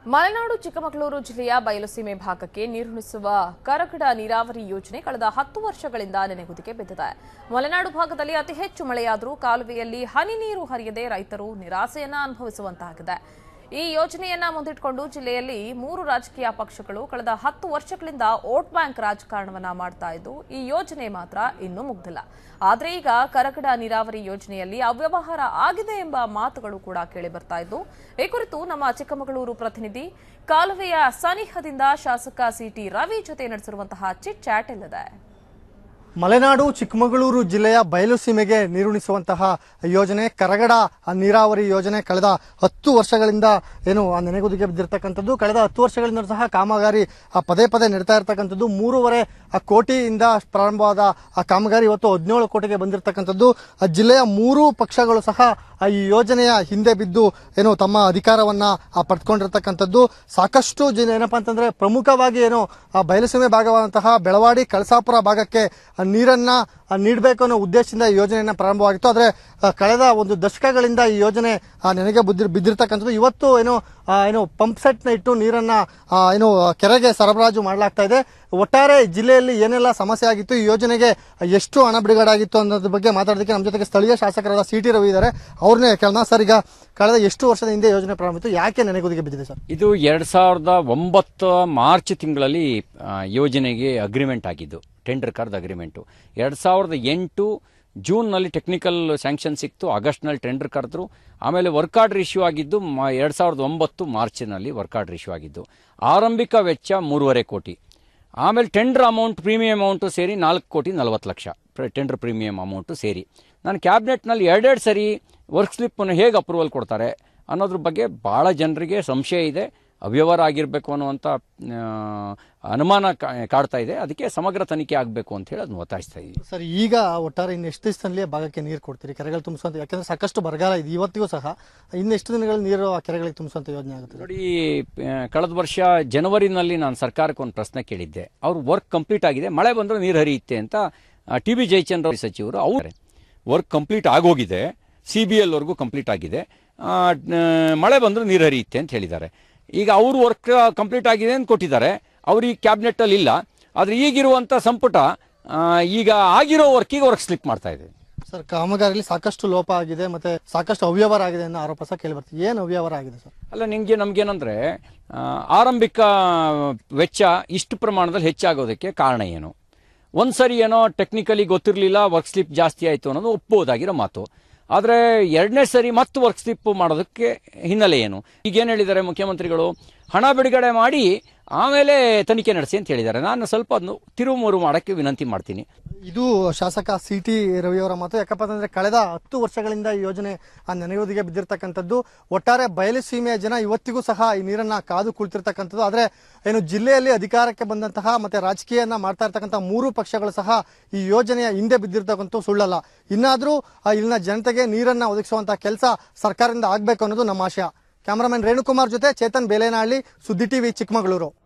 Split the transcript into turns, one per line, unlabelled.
ಮಲೆನಾಡು ಚಿಕ್ಕಮಗಳೂರು ಜಿಲ್ಲೆಯ ಬಯಲುಸೀಮೆ ಭಾಗಕ್ಕೆ ನೀರುಣಿಸುವ ಕರಕಡ ನೀರಾವರಿ ಯೋಜನೆ ಕಳೆದ ಹತ್ತು ವರ್ಷಗಳಿಂದ ನೆನೆಗುದಿಗೆ ಬಿದ್ದಿದೆ ಮಲೆನಾಡು ಭಾಗದಲ್ಲಿ ಅತಿ ಹೆಚ್ಚು ಮಳೆಯಾದರೂ ಕಾಲುವೆಯಲ್ಲಿ ಹನಿ ನೀರು ಹರಿಯದೆ ರೈತರು ನಿರಾಸೆಯನ್ನ ಅನುಭವಿಸುವಂತಾಗಿದೆ ಈ ಯೋಜನೆಯನ್ನ ಮುಂದಿಟ್ಟುಕೊಂಡು ಜಿಲ್ಲೆಯಲ್ಲಿ ಮೂರು ರಾಜಕೀಯ ಪಕ್ಷಗಳು ಕಳೆದ ಹತ್ತು ವರ್ಷಗಳಿಂದ ವೋಟ್ ಬ್ಯಾಂಕ್ ರಾಜಕಾರಣವನ್ನ ಮಾಡ್ತಾ ಇದ್ದು ಈ ಯೋಜನೆ ಮಾತ್ರ ಇನ್ನೂ ಮುಗ್ದಿಲ್ಲ ಆದ್ರೆ ಈಗ ಕರಕಡ ನೀರಾವರಿ ಯೋಜನೆಯಲ್ಲಿ ಅವ್ಯವಹಾರ ಆಗಿದೆ ಎಂಬ ಮಾತುಗಳು ಕೂಡ ಕೇಳಿ ಬರ್ತಾ ಇದ್ದು ಈ ಕುರಿತು ನಮ್ಮ ಚಿಕ್ಕಮಗಳೂರು ಪ್ರತಿನಿಧಿ ಕಾಲುವೆಯ ಸನಿಹದಿಂದ ಶಾಸಕ ಸಿಟಿ ರವಿ ಜೊತೆ ನಡೆಸಿರುವಂತಹ ಚಿಟ್ ಚಾಟ್ ಇಲ್ಲಿದೆ
ಮಲೆನಾಡು ಚಿಕ್ಕಮಗಳೂರು ಜಿಲ್ಲೆಯ ಬಯಲುಸೀಮೆಗೆ ನೀರುಣಿಸುವಂತಹ ಯೋಜನೆ ಕರಗಡ ನೀರಾವರಿ ಯೋಜನೆ ಕಳೆದ ಹತ್ತು ವರ್ಷಗಳಿಂದ ಏನು ಆ ನೆನೆಗುದಿಗೆ ಬಿದ್ದಿರ್ತಕ್ಕಂಥದ್ದು ಕಳೆದ ಹತ್ತು ವರ್ಷಗಳಿಂದ ಸಹ ಕಾಮಗಾರಿ ಆ ಪದೇ ಪದೇ ನಡೀತಾ ಇರತಕ್ಕಂಥದ್ದು ಮೂರುವರೆ ಆ ಕೋಟಿಯಿಂದ ಪ್ರಾರಂಭವಾದ ಆ ಕಾಮಗಾರಿ ಇವತ್ತು ಹದಿನೇಳು ಕೋಟಿಗೆ ಬಂದಿರತಕ್ಕಂಥದ್ದು ಆ ಜಿಲ್ಲೆಯ ಮೂರು ಪಕ್ಷಗಳು ಸಹ ಆ ಈ ಯೋಜನೆಯ ಹಿಂದೆ ಬಿದ್ದು ಏನು ತಮ್ಮ ಅಧಿಕಾರವನ್ನ ಆ ಪಡ್ಕೊಂಡಿರ್ತಕ್ಕಂಥದ್ದು ಸಾಕಷ್ಟು ಜನ ಏನಪ್ಪಾ ಅಂತಂದ್ರೆ ಪ್ರಮುಖವಾಗಿ ಏನು ಆ ಬಯಲುಸೀಮೆ ಭಾಗವಾದಂತಹ ಬೆಳವಾಡಿ ಕಳಸಾಪುರ ಭಾಗಕ್ಕೆ ಆ ನೀರನ್ನ ಆ ನೀಡಬೇಕು ಅನ್ನೋ ಉದ್ದೇಶದಿಂದ ಈ ಯೋಜನೆಯನ್ನ ಪ್ರಾರಂಭವಾಗಿತ್ತು ಆದರೆ ಆ, ಕಳೆದ ಒಂದು ದಶಕಗಳಿಂದ ಈ ಯೋಜನೆ ಆ, ನೆನೆಗೆ ಬಿದ್ದಿರ್ ಬಿದ್ದಿರ್ತಕ್ಕಂಥದ್ದು ಇವತ್ತು ಏನು ಆ, ಏನು ಪಂಪ್ ಸೆಟ್ನ ಇಟ್ಟು ನೀರನ್ನ ಆ, ಏನು ಆ, ಕೆರೆಗೆ ಸರಬರಾಜು ಮಾಡಲಾಗ್ತಾ ಇದೆ ಒಟ್ಟಾರೆ ಜಿಲ್ಲೆಯಲ್ಲಿ ಏನೆಲ್ಲ ಸಮಸ್ಯೆ ಆಗಿತ್ತು ಈ ಯೋಜನೆಗೆ ಎಷ್ಟು ಹಣ ಬಿಡುಗಡೆ ಆಗಿತ್ತು ಅನ್ನೋದ್ರ ಬಗ್ಗೆ ಮಾತಾಡೋದಕ್ಕೆ ನಮ್ಮ ಜೊತೆಗೆ ಸ್ಥಳೀಯ ಶಾಸಕರಾದ ಸಿ ಟಿ ರವಿ ಇದ್ದಾರೆ ಅವ್ರನ್ನೇ ಕೇಳೋಣ ಸರ್ ಈಗ ಕಳೆದ ಎಷ್ಟು ವರ್ಷದ ಹಿಂದೆ ಯೋಜನೆ ಪ್ರಾರಂಭ ಆಯಿತು ಯಾಕೆ ನೆನೆಗುದಿಗೆ ಬಿದ್ದಿದೆ ಸರ್
ಇದು ಎರಡ್ ಸಾವಿರದ ಒಂಬತ್ತು ಮಾರ್ಚ್ ತಿಂಗಳಲ್ಲಿ ಆ, ಯೋಜನೆಗೆ ಅಗ್ರಿಮೆಂಟ್ ಆಗಿದ್ದು ಟೆಂಡರ್ ಕರೆದ ಅಗ್ರಿಮೆಂಟು ಎರಡ್ ಸಾವಿರದ ಎಂಟು ಜೂನ್ನಲ್ಲಿ ಟೆಕ್ನಿಕಲ್ ಸ್ಯಾಂಕ್ಷನ್ ಸಿಕ್ತು ಆಗಸ್ಟ್ನಲ್ಲಿ ಟೆಂಡರ್ ಕರೆದ್ರು ಆಮೇಲೆ ವರ್ಕ್ ಆರ್ಡರ್ ಇಶ್ಯೂ ಆಗಿದ್ದು ಮ- ಎರಡ್ ಸಾವಿರದ ಒಂಬತ್ತು ಮಾರ್ಚ್ನಲ್ಲಿ ವರ್ಕ್ ಆರ್ಡರ್ ಇಶ್ಯೂ ಆಗಿದ್ದು ಆರಂಭಿಕ ವೆಚ್ಚ ಮೂರುವರೆ ಕೋಟಿ ಆಮೇಲೆ ಟೆಂಡರ್ ಅಮೌಂಟ್ ಪ್ರೀಮಿಯಂ ಅಮೌಂಟು ಸೇರಿ ನಾಲ್ಕು ಕೋಟಿ ನಲವತ್ತು ಲಕ್ಷ ಟೆಂಡರ್ ಪ್ರೀಮಿಯಂ ಅಮೌಂಟು ಸೇರಿ ನಾನು ಕ್ಯಾಬಿನೆಟ್ನಲ್ಲಿ ಎರಡೆರಡು ಸರಿ ವರ್ಕ್ ಸ್ಲಿಪ್ಪನ್ನು ಹೇಗೆ ಅಪ್ರೂವಲ್ ಕೊಡ್ತಾರೆ ಅನ್ನೋದ್ರ ಬಗ್ಗೆ ಭಾಳ ಜನರಿಗೆ ಸಂಶಯ ಇದೆ ಅವ್ಯವಹಾರ ಆಗಿರಬೇಕು ಅನ್ನುವಂಥ ಆ, ಅನುಮಾನ ಕಾ- ಕಾಡ್ತಾ ಇದೆ ಅದಕ್ಕೆ ಸಮಗ್ರ ತನಿಖೆ ಆಗಬೇಕು ಅಂತ ಹೇಳಿ ಅದನ್ನು ಒತ್ತಾಯಿಸ್ತಾ ಇದ್ದೀವಿ
ಸರ್ ಈಗ ಒಟ್ಟಾರೆ ಇನ್ನು ಎಷ್ಟು ದಿವಸದಲ್ಲಿ ಭಾಗಕ್ಕೆ ನೀರು ಕೊಡ್ತೀರಿ ಕೆರೆಗಳು ತುಂಬಿಸುವಂತ ಯಾಕಂದ್ರೆ ಸಾಕಷ್ಟು ಬರಗಾಲ ಇದೆ ಇವತ್ತಿಗೂ ಸಹ ಇನ್ನೆಷ್ಟು ದಿನಗಳಲ್ಲಿ ನೀರು ಆ ಕೆರೆಗಳಿಗೆ ತುಂಬಿಸುವಂತ ಯೋಜನೆ ಆಗುತ್ತೆ
ನೋಡಿ ಆ, ಕಳೆದ ವರ್ಷ ಜನವರಿನಲ್ಲಿ ನಾನು ಸರ್ಕಾರಕ್ಕೆ ಒಂದು ಪ್ರಶ್ನೆ ಕೇಳಿದ್ದೆ ಅವ್ರು ವರ್ಕ್ ಕಂಪ್ಲೀಟ್ ಆಗಿದೆ ಮಳೆ ಬಂದರೆ ನೀರು ಹರಿಯುತ್ತೆ ಅಂತ ಟಿ ಬಿ ಜಯಚಂದ್ರ ಸಚಿವರು ಅವರು ವರ್ಕ್ ಕಂಪ್ಲೀಟ್ ಆಗೋಗಿದೆ ಸಿ ಬಿ ಎಲ್ ವರ್ಗೂ ಕಂಪ್ಲೀಟ್ ಆಗಿದೆ ಆ, ನ- ಮಳೆ ಬಂದರೆ ನೀರು ಹರಿಯುತ್ತೆ ಅಂತ ಹೇಳಿದ್ದಾರೆ ಈಗ ಅವರು ವರ್ಕ್ ಕಂಪ್ಲೀಟ್ ಆಗಿದೆ ಅಂತ ಕೊಟ್ಟಿದ್ದಾರೆ ಅವ್ರಿಗೆ ಕ್ಯಾಬಿನೆಟ್ಟಲ್ಲಿ ಇಲ್ಲ ಆದರೆ ಈಗಿರುವಂಥ ಸಂಪುಟ ಆ, ಈಗ ಆಗಿರೋ ವರ್ಕಿಗೆ ವರ್ಕ್ ಸ್ಲಿಪ್ ಮಾಡ್ತಾ ಇದೆ
ಸರ್ ಕಾಮಗಾರಿಯಲ್ಲಿ ಸಾಕಷ್ಟು ಲೋಪ ಆಗಿದೆ ಮತ್ತೆ ಸಾಕಷ್ಟು ಅವ್ಯವಹಾರ ಆಗಿದೆ ಅನ್ನೋ ಆರೋಪ ಸಹ ಕೇಳಿ ಬರ್ತೀವಿ ಏನು ಅವ್ಯವಹಾರ ಆಗಿದೆ ಸರ್
ಅಲ್ಲ ನಿಮಗೆ ನಮಗೇನಂದ್ರೆ ಆ, ಆರಂಭಿಕ ವೆಚ್ಚ ಇಷ್ಟು ಪ್ರಮಾಣದಲ್ಲಿ ಹೆಚ್ಚಾಗೋದಕ್ಕೆ ಕಾರಣ ಏನು ಒಂದು ಸರಿ ಏನೋ ಟೆಕ್ನಿಕಲಿ ಗೊತ್ತಿರಲಿಲ್ಲ ವರ್ಕ್ ಸ್ಲಿಪ್ ಜಾಸ್ತಿ ಆಯಿತು ಅನ್ನೋದು ಒಪ್ಪಬಹುದಾಗಿರೋ ಮಾತು ಆದರೆ ಎರಡನೇ ಸರಿ ಮತ್ತೆ ವರ್ಕ್ ಸ್ಲಿಪ್ ಮಾಡೋದಕ್ಕೆ ಹಿನ್ನೆಲೆ ಏನು ಈಗೇನು ಹೇಳಿದ್ದಾರೆ ಮುಖ್ಯಮಂತ್ರಿಗಳು ಹಣ ಬಿಡುಗಡೆ ಮಾಡಿ ಆಮೇಲೆ ತನಿಖೆ ನಡೆಸಿ ಅಂತ ಹೇಳಿದ್ದಾರೆ ನಾನು ಸ್ವಲ್ಪ ಅದನ್ನು ತಿರುವು ಮಾಡೋಕ್ಕೆ ವಿನಂತಿ ಮಾಡ್ತೀನಿ
ಇದು ಶಾಸಕ ಸಿ ಟಿ ರವಿಯವರ ಮಾತು ಯಾಕಪ್ಪ ಅಂತಂದ್ರೆ ಕಳೆದ ಹತ್ತು ವರ್ಷಗಳಿಂದ ಈ ಯೋಜನೆ ಆ ನೆನೆಯುವುದಿಗೆ ಬಿದ್ದಿರ್ತಕ್ಕಂಥದ್ದು ಒಟ್ಟಾರೆ ಬಯಲು ಸೀಮೆಯ ಜನ ಇವತ್ತಿಗೂ ಸಹ ಈ ನೀರನ್ನ ಕಾದು ಕುಳಿತಿರ್ತಕ್ಕಂಥದ್ದು ಆದ್ರೆ ಏನು ಜಿಲ್ಲೆಯಲ್ಲಿ ಅಧಿಕಾರಕ್ಕೆ ಬಂದಂತಹ ಮತ್ತೆ ರಾಜಕೀಯನ ಮಾಡ್ತಾ ಇರ್ತಕ್ಕಂಥ ಮೂರು ಪಕ್ಷಗಳು ಸಹ ಈ ಯೋಜನೆಯ ಹಿಂದೆ ಬಿದ್ದಿರ್ತಕ್ಕಂಥ ಸುಳ್ಳಲ್ಲ ಇನ್ನಾದ್ರೂ ಆ ಇಲ್ಲಿನ ಜನತೆಗೆ ನೀರನ್ನ ಒದಗಿಸುವಂತಹ ಕೆಲಸ ಸರ್ಕಾರದಿಂದ ಆಗ್ಬೇಕು ಅನ್ನೋದು ನಮ್ಮ ಆಶಯ ಕ್ಯಾಮರಾಮನ್ ರೇಣುಕುಮಾರ್ ಜೊತೆ ಚೇತನ್ ಬೇಲೇನಹಳ್ಳಿ ಸುದ್ದಿ ಟಿವಿ ಚಿಕ್ಕಮಗಳೂರು